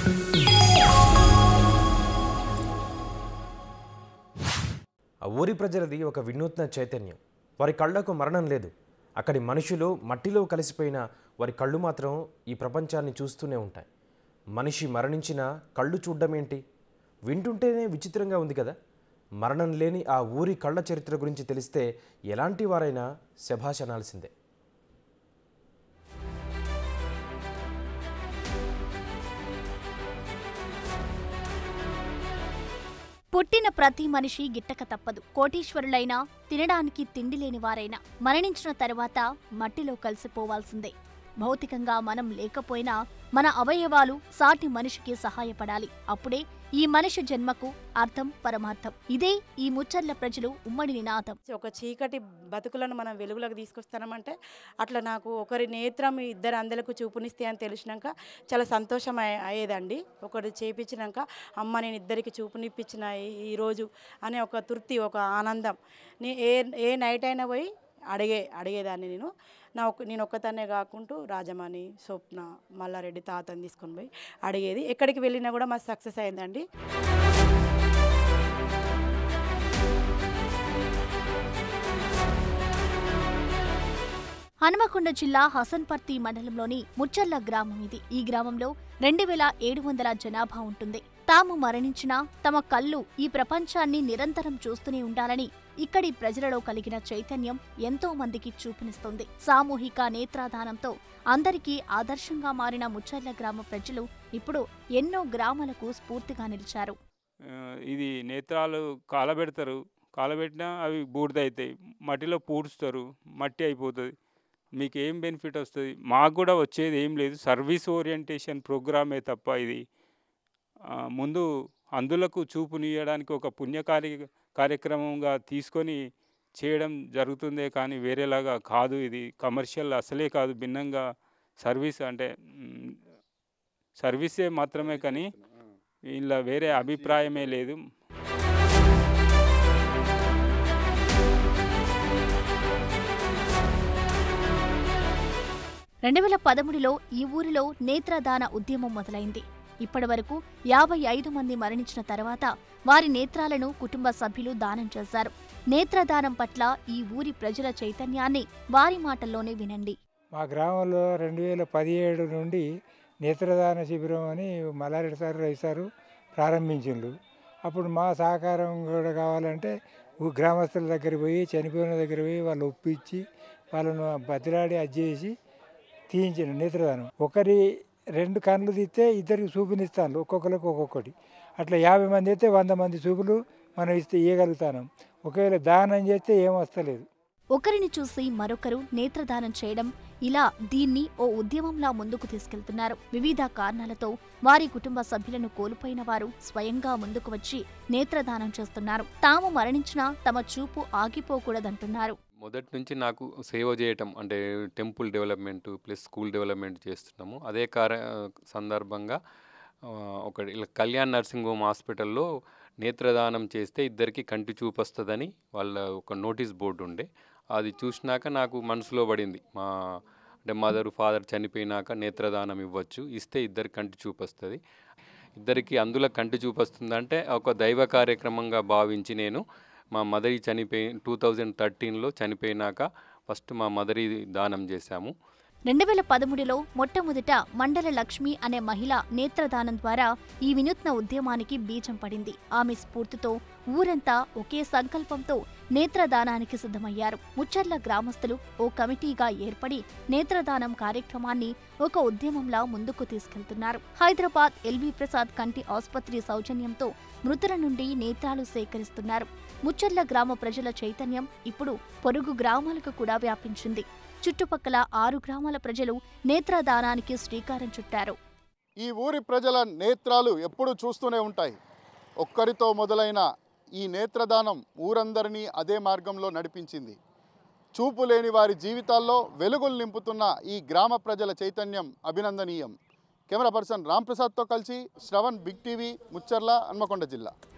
ఆ ఊరి ప్రజలది ఒక వినూత్న చైతన్యం వారి కళ్ళకు మరణం లేదు అక్కడి మనుషులు మట్టిలో కలిసిపోయిన వారి కళ్ళు మాత్రం ఈ ప్రపంచాన్ని చూస్తూనే ఉంటాయి మనిషి మరణించినా కళ్ళు చూడడం ఏంటి వింటుంటేనే విచిత్రంగా ఉంది కదా మరణం లేని ఆ ఊరి కళ్ళ చరిత్ర గురించి తెలిస్తే ఎలాంటి వారైనా శభాష్ అనాల్సిందే పుట్టిన ప్రతి మనిషి గిట్టక తప్పదు కోటీశ్వరులైనా తినడానికి తిండి లేని వారైనా మరణించిన తర్వాత మట్టిలో కలిసిపోవాల్సిందే భౌతికంగా మనం లేకపోయినా మన అవయవాలు సాటి మనిషికి సహాయపడాలి అప్పుడే ఈ మనిషి జన్మకు అర్థం పరమార్థం ఇదే ఈ ముచ్చర్ల ప్రజలు ఉమ్మడి నినాదం ఒక చీకటి బతుకులను మనం వెలుగులోకి తీసుకొస్తామంటే అట్లా నాకు ఒకరి నేత్రం ఇద్దరు అందరికి చూపునిస్తే అని తెలిసినాక చాలా సంతోషం అయ్యే- అయ్యేదండి ఒకటి చేపించినాక అమ్మ నేను ఇద్దరికి చూపునిప్పించిన ఈ- ఈరోజు అనే ఒక తృప్తి ఒక ఆనందం నే ఏ ఏ నైట్ అయినా పోయి అడిగే అడిగేదాన్ని నేను నా ఒక్క నేను ఒక్కదాన్నే కాకుండా రాజమణి స్వప్న మల్లారెడ్డి తాతని తీసుకొని పోయి అడిగేది ఎక్కడికి వెళ్ళినా కూడా మాకు సక్సెస్ అయిందండి హనుమకొండ జిల్లా హసన్పర్తి మండలంలోని ముచ్చర్ల గ్రామం ఇది ఈ గ్రామంలో రెండు వేల ఏడు వందల జనాభా ఉంటుంది తాము మరణించినా తమ కళ్ళు ఈ ప్రపంచాన్ని నిరంతరం చూస్తూనే ఉండాలని ఇక్కడి ప్రజలలో కలిగిన చైతన్యం ఎంతో మందికి చూపునిస్తుంది సామూహిక నేత్రాదానంతో అందరికీ ఆదర్శంగా మారిన ముచ్చర్ల గ్రామ ప్రజలు ఇప్పుడు ఎన్నో గ్రామాలకు స్ఫూర్తిగా నిలిచారు ఆ, ఇది నేత్రాలు కాలబెడతారు కాలబెట్టినా అవి బూడిద అవుతాయి మట్టిలో పూడుస్తారు మట్టి అయిపోతుంది మీకు ఏం బెనిఫిట్ వస్తుంది మాకు కూడా వచ్చేది ఏం లేదు సర్వీస్ ఓరియంటేషన్ ప్రోగ్రామే తప్ప ఇది ఆ, ముందు అందులకు చూపునియడానికి ఒక పుణ్యకార్య కార్యక్రమంగా తీసుకొని చేయడం జరుగుతుందే కానీ వేరేలాగా కాదు ఇది కమర్షియల్ అసలే కాదు భిన్నంగా సర్వీస్ అంటే మ్, సర్వీసే మాత్రమే కానీ వీళ్ళ వేరే అభిప్రాయమే లేదు రెండు వేల పదమూడులో ఈ ఊరిలో నేత్రదాన ఉద్యమం మొదలైంది ఇప్పటివరకు యాభై ఐదు మంది మరణించిన తర్వాత వారి నేత్రాలను కుటుంబ సభ్యులు దానం చేశారు నేత్రదానం పట్ల ఈ ఊరి ప్రజల చైతన్యాన్ని వారి మాటల్లోనే వినండి మా గ్రామంలో రెండు వేల పదిహేడు నుండి నేత్రదాన శిబిరం అని మల్లారెడ్డి సారు రవి సారు ప్రారంభించిండ్రు అప్పుడు మా సహకారం కూడా కావాలంటే ఊ- గ్రామస్తుల దగ్గరికి పోయి చనిపోయిన దగ్గర పోయి వాళ్ళు ఒప్పించి వాళ్ళను బతిలాడి అది చేసి తీయించిన నేత్రదానం ఒకరి రెండు కళ్ళు తీస్తే ఇద్దరికి చూపునిస్తాను ఒక్కొక్కరికి ఒక్కొక్కటి అట్లా యాభై మంది అయితే వంద మంది చూపులు మనం ఇస్తే ఇవ్వగలుగుతాను ఒకవేళ దానం చేస్తే ఏం వస్తలేదు ఒకరిని చూసి మరొకరు నేత్రదానం చేయడం ఇలా దీన్ని ఓ ఉద్యమంలా ముందుకు తీసుకెళ్తున్నారు వివిధ కారణాలతో వారి కుటుంబ సభ్యులను కోల్పోయిన వారు స్వయంగా ముందుకు వచ్చి నేత్రదానం చేస్తున్నారు తాము మరణించినా తమ చూపు ఆగిపోకూడదంటున్నారు మొదటి నుంచి నాకు సేవ చేయటం అంటే temple development plus school development చేస్తున్నాము అదే కార సందర్భంగా ఆ, ఒక ఇలా కళ్యాణ్ నర్సింగ్ హోమ్ హాస్పిటల్లో నేత్రదానం చేస్తే ఇద్దరికి కంటి చూపు వస్తుందని వాళ్ళ ఒక నోటీస్ బోర్డు ఉండే అది చూసినాక నాకు మనసులో పడింది మా అంటే మదర్ ఫాదర్ చనిపోయినాక నేత్రదానం ఇవ్వచ్చు ఇస్తే ఇద్దరికి కంటి చూపు వస్తుంది ఇద్దరికి అందులో కంటి చూపు వస్తుందంటే ఒక దైవ కార్యక్రమంగా భావించి నేను మా మదరి చనిపోయి టూ థౌజండ్ థర్టీన్లో చనిపోయినాక ఫస్ట్ మా మదరి దానం చేశాము రెండు వేల పదమూడులో మొట్టమొదట మండల లక్ష్మి అనే మహిళ నేత్రదానం ద్వారా ఈ వినూత్న ఉద్యమానికి బీజం పడింది ఆమె స్ఫూర్తితో ఊరంతా ఒకే సంకల్పంతో నేత్రదానానికి సిద్ధమయ్యారు ముచ్చర్ల గ్రామస్తులు ఓ కమిటీగా ఏర్పడి నేత్రదానం కార్యక్రమాన్ని ఒక ఉద్యమంలా ముందుకు తీసుకెళ్తున్నారు హైదరాబాద్ ఎల్వి ప్రసాద్ కంటి ఆసుపత్రి సౌజన్యంతో మృతుల నుండి నేత్రాలు సేకరిస్తున్నారు ముచ్చర్ల గ్రామ ప్రజల చైతన్యం ఇప్పుడు పొరుగు గ్రామాలకు కూడా వ్యాపించింది చుట్టుపక్కల ఆరు గ్రామాల ప్రజలు నేత్రదానానికి శ్రీకారం చుట్టారు ఈ ఊరి ప్రజల నేత్రాలు ఎప్పుడూ చూస్తూనే ఉంటాయి ఒక్కరితో మొదలైన ఈ నేత్రదానం ఊరందరినీ అదే మార్గంలో నడిపించింది చూపు లేని వారి జీవితాల్లో వెలుగులు నింపుతున్న ఈ గ్రామ ప్రజల చైతన్యం అభినందనీయం కెమెరా పర్సన్ రామ్ ప్రసాద్తో కలిసి శ్రవణ్ బిగ్ టీవీ ముచ్చర్ల హన్మకొండ జిల్లా